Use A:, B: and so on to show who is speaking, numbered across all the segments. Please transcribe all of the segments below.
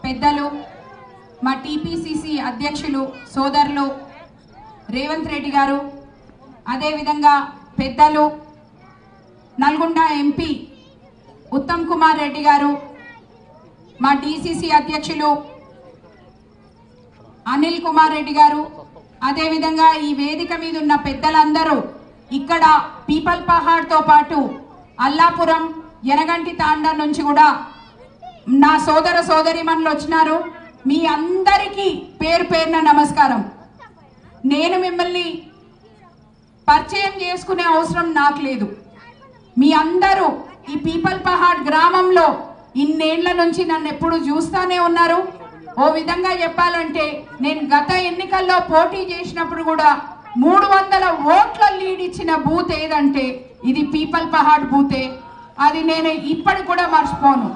A: పెద్దలు మా టీపీసీసీ అధ్యక్షులు సోదరులు రేవంత్ రెడ్డి గారు అదేవిధంగా పెద్దలు నల్గొండ ఎంపీ ఉత్తమ్ కుమార్ రెడ్డి గారు మా డీసీసీ అధ్యక్షులు అనిల్ కుమార్ రెడ్డి గారు అదేవిధంగా ఈ వేదిక మీద ఉన్న పెద్దలందరూ ఇక్కడ పీపల్ పహాడ్తో పాటు అల్లాపురం యనగంటి తాండా నుంచి కూడా నా సోదర సోదరిమణులు వచ్చినారు మీ అందరికీ పేరు పేరున నమస్కారం నేను మిమ్మల్ని పరిచయం చేసుకునే అవసరం నాకు లేదు మీ అందరూ ఈ పీపల్ పహాడ్ గ్రామంలో ఇన్నేళ్ల నుంచి నన్ను ఎప్పుడు చూస్తానే ఉన్నారు ఓ విధంగా చెప్పాలంటే నేను గత ఎన్నికల్లో పోటీ చేసినప్పుడు కూడా మూడు వందల ఓట్ల లీడ్ ఇచ్చిన బూత్ ఏదంటే ఇది పీపల్ పహాడ్ బూతే అది నేను ఇప్పటికి కూడా మర్చిపోను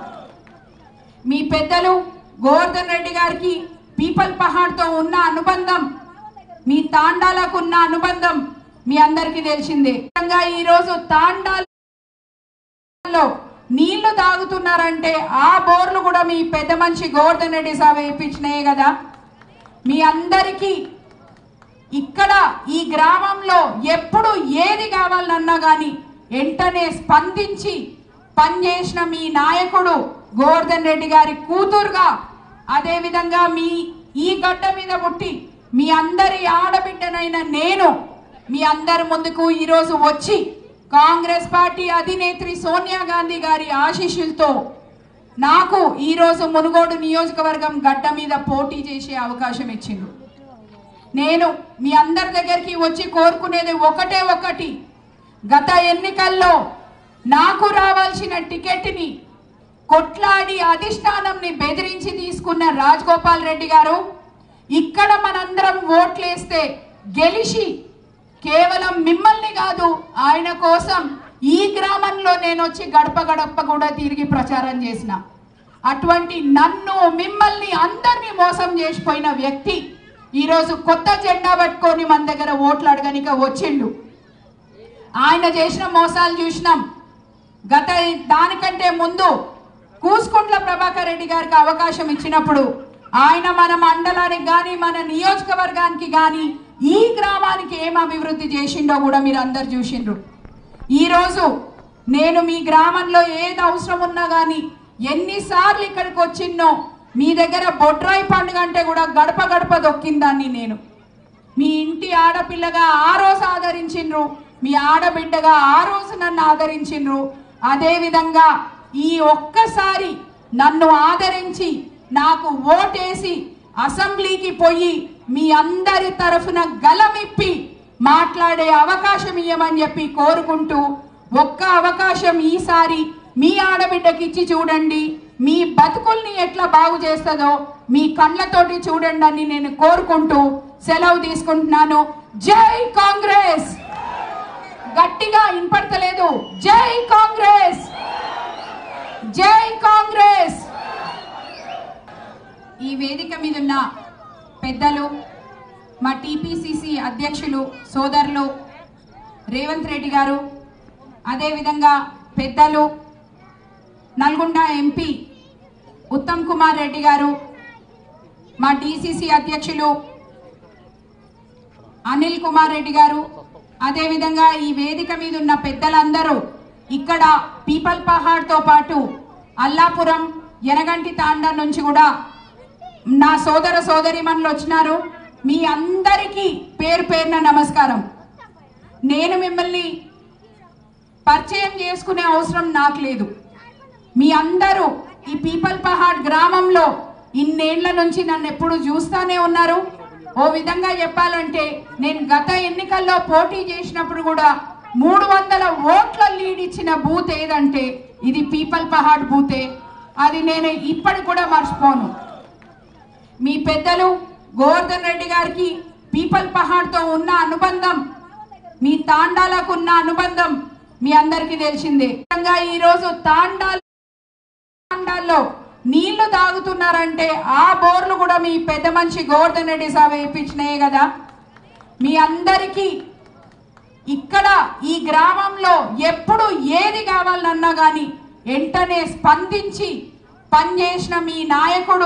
A: మీ పెద్దలు గోవర్ధన్ రెడ్డి గారికి పీపల్ పహాడ్తో ఉన్న అనుబంధం మీ తాండాలకు ఉన్న అనుబంధం మీ అందరికీ తెలిసిందే ముఖ్యంగా ఈ రోజు తాండాలో నీళ్లు తాగుతున్నారంటే ఆ బోర్లు కూడా మీ పెద్ద మనిషి గోవర్ధన్ రెడ్డి సాబ్ వేయించినాయే కదా మీ అందరికీ ఇక్కడ ఈ గ్రామంలో ఎప్పుడు ఏది కావాలన్నా గాని వెంటనే స్పందించి పనిచేసిన మీ నాయకుడు గోవర్ధన్ రెడ్డి గారి కూతురుగా అదే విధంగా మీ ఈ గడ్డ మీద పుట్టి మీ అందరి ఆడబిడ్డనైన నేను మీ అందరి ముందుకు ఈరోజు వచ్చి కాంగ్రెస్ పార్టీ అధినేత్రి సోనియా గాంధీ గారి ఆశీస్సులతో నాకు ఈరోజు మునుగోడు నియోజకవర్గం గడ్డ మీద పోటీ చేసే అవకాశం ఇచ్చింది నేను మీ అందరి దగ్గరికి వచ్చి కోరుకునేది ఒకటే ఒకటి గత ఎన్నికల్లో నాకు రావాల్సిన టికెట్ని కొట్లాడి అధిష్టానంని బెదిరించి తీసుకున్న రాజగోపాల్ రెడ్డి గారు ఇక్కడ మనందరం ఓట్లేస్తే గెలిచి కేవలం మిమ్మల్ని కాదు ఆయన కోసం ఈ గ్రామంలో నేను వచ్చి గడప గడప కూడా తిరిగి ప్రచారం చేసిన అటువంటి నన్ను మిమ్మల్ని అందరినీ మోసం చేసిపోయిన వ్యక్తి ఈరోజు కొత్త జెండా పట్టుకొని మన దగ్గర ఓట్లు అడగనిక వచ్చిండు ఆయన చేసిన మోసాలు చూసినాం గత దానికంటే ముందు కూసుకుంట్ల ప్రభాకర్ రెడ్డి గారికి అవకాశం ఇచ్చినప్పుడు ఆయన మన మండలానికి కానీ మన నియోజకవర్గానికి కానీ ఈ గ్రామానికి ఏం అభివృద్ధి చేసిండో కూడా మీరు అందరు చూసిండ్రు ఈరోజు నేను మీ గ్రామంలో ఏది అవసరం ఉన్నా కానీ ఎన్నిసార్లు ఇక్కడికి వచ్చిన్నో మీ దగ్గర బొడ్రాయి పండుగ అంటే కూడా గడప గడప దొక్కిందాన్ని నేను మీ ఇంటి ఆడపిల్లగా ఆ రోజు ఆదరించిండ్రు మీ ఆడబిడ్డగా ఆ రోజు నన్ను ఆదరించిండ్రు అదే విధంగా ఈ ఒక్కసారి నన్ను ఆదరించి నాకు ఓటేసి అసెంబ్లీకి పోయి మీ అందరి తరఫున గలమిప్పి మాట్లాడే అవకాశం ఇవ్వమని చెప్పి కోరుకుంటూ ఒక్క అవకాశం ఈసారి మీ ఆడబిడ్డకి ఇచ్చి చూడండి మీ బతుకుల్ని ఎట్లా బాగు చేస్తుందో మీ కళ్ళతోటి చూడండి అని నేను కోరుకుంటూ సెలవు తీసుకుంటున్నాను జై కాంగ్రెస్ గట్టిగా వినపడతలేదు జై కాంగ్రెస్ జై కాంగ్రెస్ ఈ వేదిక మీద ఉన్న పెద్దలు మా టీపీసీసీ అధ్యక్షులు సోదరులు రేవంత్ రెడ్డి గారు అదేవిధంగా పెద్దలు నల్గొండ ఎంపీ ఉత్తమ్ కుమార్ రెడ్డి గారు మా డీసీసీ అధ్యక్షులు అనిల్ కుమార్ రెడ్డి గారు అదేవిధంగా ఈ వేదిక మీద ఉన్న పెద్దలందరూ ఇక్కడ పీపల్ పహాడ్తో పాటు అల్లాపురం యనగంటి తాండా నుంచి కూడా నా సోదర సోదరిమణులు వచ్చినారు మీ అందరికీ పేరు పేరున నమస్కారం నేను మిమ్మల్ని పరిచయం చేసుకునే అవసరం నాకు లేదు మీ అందరూ ఈ పీపల్ పహాడ్ గ్రామంలో ఇన్నేళ్ల నుంచి నన్ను ఎప్పుడు చూస్తానే ఉన్నారు ఓ విధంగా చెప్పాలంటే నేను గత ఎన్నికల్లో పోటీ చేసినప్పుడు కూడా మూడు వందల ఓట్ల లీడ్ ఇచ్చిన బూత్ ఏదంటే ఇది పీపల్ పహాడ్ బూతే అది నేను ఇప్పటికి కూడా మర్చిపోను మీ పెద్దలు గోవర్ధన్ రెడ్డి గారికి పీపల్ పహాడ్తో ఉన్న అనుబంధం మీ తాండాలకు ఉన్న అనుబంధం మీ అందరికీ తెలిసిందే ముఖ్యంగా ఈరోజు తాండాలు తాండాల్లో నీళ్లు తాగుతున్నారంటే ఆ బోర్లు కూడా మీ పెద్ద మనిషి గోవర్ధన్ రెడ్డి సాబ్ వేయించినాయే కదా మీ అందరికీ ఇక్కడ ఈ గ్రామంలో ఎప్పుడు ఏది కావాలన్నా కానీ వెంటనే స్పందించి పనిచేసిన మీ నాయకుడు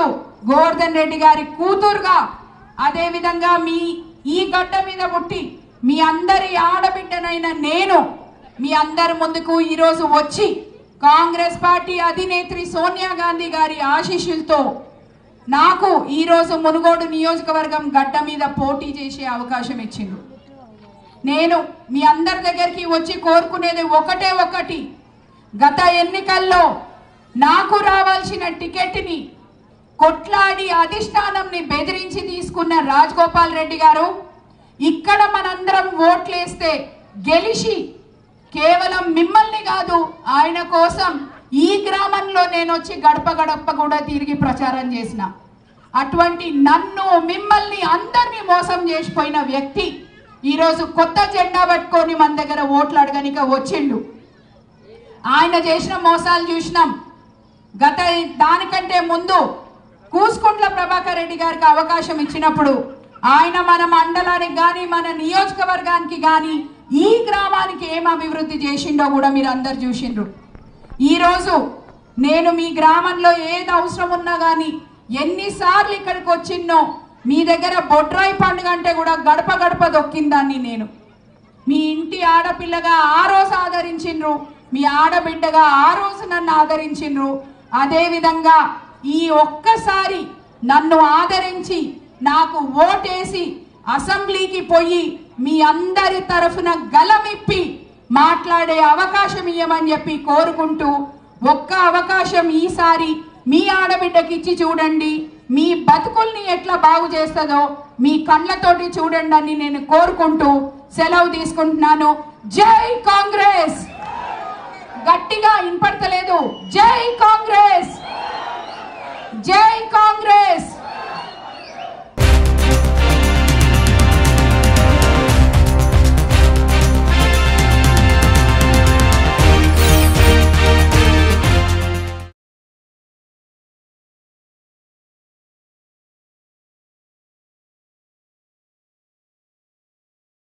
A: గోవర్ధన్ రెడ్డి గారి కూతురుగా అదే విధంగా మీ ఈ గడ్డ మీద పుట్టి మీ అందరి ఆడబిడ్డనైన నేను మీ అందరి ముందుకు ఈరోజు వచ్చి కాంగ్రెస్ పార్టీ అధినేత్రి సోనియా గాంధీ గారి ఆశీస్సులతో నాకు ఈరోజు మునుగోడు నియోజకవర్గం గడ్డ మీద పోటీ చేసే అవకాశం ఇచ్చింది నేను మీ అందరి దగ్గరికి వచ్చి కోరుకునేది ఒకటే ఒకటి గత ఎన్నికల్లో నాకు రావాల్సిన టికెట్ని కొట్లాడి అధిష్టానంని బెదిరించి తీసుకున్న రాజగోపాల్ రెడ్డి గారు ఇక్కడ మనందరం ఓట్లేస్తే గెలిచి కేవలం మిమ్మల్ని కాదు ఆయన కోసం ఈ గ్రామంలో నేను వచ్చి గడప గడప కూడా తిరిగి ప్రచారం చేసిన అటువంటి నన్ను మిమ్మల్ని అందరినీ మోసం చేసిపోయిన వ్యక్తి ఈరోజు కొత్త జెండా పట్టుకొని మన దగ్గర ఓట్లు అడగనిక వచ్చిండు ఆయన చేసిన మోసాలు చూసినాం గత దానికంటే ముందు కూసుకుంట్ల ప్రభాకర్ రెడ్డి గారికి అవకాశం ఇచ్చినప్పుడు ఆయన మన మండలానికి కానీ మన నియోజకవర్గానికి కానీ ఈ గ్రామానికి ఏం అభివృద్ధి చేసిండో కూడా మీరు అందరు చూసిండ్రు ఈరోజు నేను మీ గ్రామంలో ఏది అవసరం ఉన్నా కానీ ఎన్నిసార్లు ఇక్కడికి వచ్చిన్నో మీ దగ్గర బొడ్రాయి పండుగ అంటే కూడా గడప గడప దొక్కిందాన్ని నేను మీ ఇంటి ఆడపిల్లగా ఆ రోజు ఆదరించిండ్రు మీ ఆడబిడ్డగా ఆ రోజు నన్ను ఆదరించిండ్రు అదే విధంగా ఈ ఒక్కసారి నన్ను ఆదరించి నాకు ఓటేసి అసెంబ్లీకి పోయి మీ అందరి తరఫున గలమిప్పి మాట్లాడే అవకాశం ఇవ్వమని చెప్పి కోరుకుంటూ ఒక్క అవకాశం ఈసారి మీ ఆడబిడ్డకి ఇచ్చి చూడండి మీ బతుకుల్ని ఎట్లా బాగు చేస్తుందో మీ కళ్ళతోటి చూడండి అని నేను కోరుకుంటూ సెలవు తీసుకుంటున్నాను జై కాంగ్రెస్ గట్టిగా వినపడతలేదు జై కాంగ్రెస్ జై కాంగ్రెస్